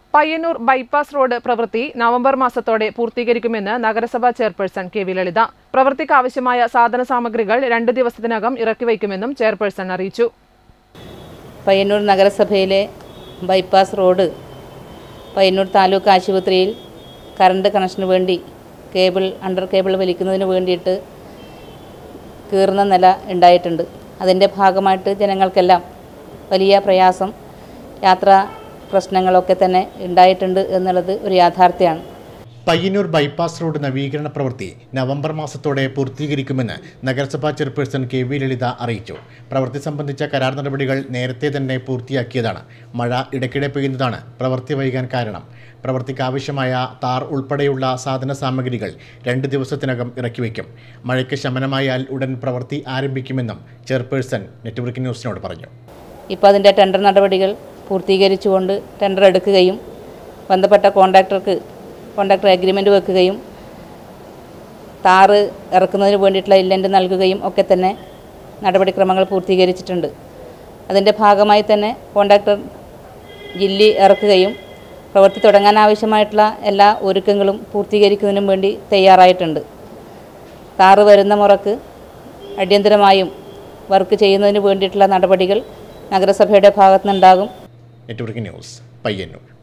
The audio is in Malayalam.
പയ്യന്നൂർ ബൈപ്പാസ് റോഡ് പ്രവൃത്തി നവംബർ മാസത്തോടെ പൂർത്തീകരിക്കുമെന്ന് നഗരസഭാ ചെയർപേഴ്സൺ കെ വി ലളിത പ്രവൃത്തിക്ക് ആവശ്യമായ സാധന സാമഗ്രികൾ രണ്ട് ദിവസത്തിനകം ഇറക്കിവയ്ക്കുമെന്നും ചെയർപേഴ്സൺ അറിയിച്ചു പയ്യന്നൂർ നഗരസഭയിലെ ബൈപ്പാസ് റോഡ് പയ്യന്നൂർ താലൂക്ക് ആശുപത്രിയിൽ കറണ്ട് കണക്ഷന് വേണ്ടി കേബിൾ അണ്ടർ കേബിൾ വലിക്കുന്നതിന് വേണ്ടിയിട്ട് കീറുന്ന നില ഉണ്ടായിട്ടുണ്ട് അതിൻ്റെ ഭാഗമായിട്ട് ജനങ്ങൾക്കെല്ലാം വലിയ പ്രയാസം യാത്രാ പ്രശ്നങ്ങളൊക്കെ തന്നെ ഉണ്ടായിട്ടുണ്ട് എന്നുള്ളത് ഒരു യാഥാർത്ഥ്യമാണ് പയ്യന്നൂർ ബൈപ്പാസ് റോഡ് നവീകരണ പ്രവൃത്തി നവംബർ മാസത്തോടെ പൂർത്തീകരിക്കുമെന്ന് നഗരസഭാ ചെയർപേഴ്സൺ കെ വി ലളിത അറിയിച്ചു പ്രവൃത്തി സംബന്ധിച്ച കരാർ നടപടികൾ നേരത്തെ തന്നെ പൂർത്തിയാക്കിയതാണ് മഴ ഇടയ്ക്കിടെ പെയ്യുന്നതാണ് പ്രവൃത്തി വൈകാൻ കാരണം പ്രവൃത്തിക്ക് ആവശ്യമായ താർ ഉൾപ്പെടെയുള്ള സാധന സാമഗ്രികൾ രണ്ട് ദിവസത്തിനകം ഇറക്കിവെക്കും മഴയ്ക്ക് ശമനമായാൽ ഉടൻ പ്രവൃത്തി ആരംഭിക്കുമെന്നും ചെയർപേഴ്സൺ നെറ്റ്വർക്ക് ന്യൂസിനോട് പറഞ്ഞു ഇപ്പോൾ അതിൻ്റെ ടെൻഡർ നടപടികൾ പൂർത്തീകരിച്ചുകൊണ്ട് ടെൻഡർ എടുക്കുകയും ബന്ധപ്പെട്ട കോൺട്രാക്ടർക്ക് കോൺട്രാക്ടർ അഗ്രിമെൻറ്റ് വെക്കുകയും താറ് ഇറക്കുന്നതിന് വേണ്ടിയിട്ടുള്ള ഇല്ലൻ്റ് നൽകുകയും ഒക്കെ തന്നെ നടപടിക്രമങ്ങൾ പൂർത്തീകരിച്ചിട്ടുണ്ട് അതിൻ്റെ ഭാഗമായി തന്നെ കോൺട്രാക്ടർ ജില്ലി ഇറക്കുകയും പ്രവൃത്തി തുടങ്ങാൻ ആവശ്യമായിട്ടുള്ള എല്ലാ ഒരുക്കങ്ങളും പൂർത്തീകരിക്കുന്നതിനും വേണ്ടി തയ്യാറായിട്ടുണ്ട് താറ് വരുന്ന മുറക്ക് അടിയന്തരമായും വർക്ക് ചെയ്യുന്നതിന് വേണ്ടിയിട്ടുള്ള നടപടികൾ നഗരസഭയുടെ ഭാഗത്തുനിന്നുണ്ടാകും നെറ്റ്വർക്ക് ന്യൂസ് പയ്യന്നൂർ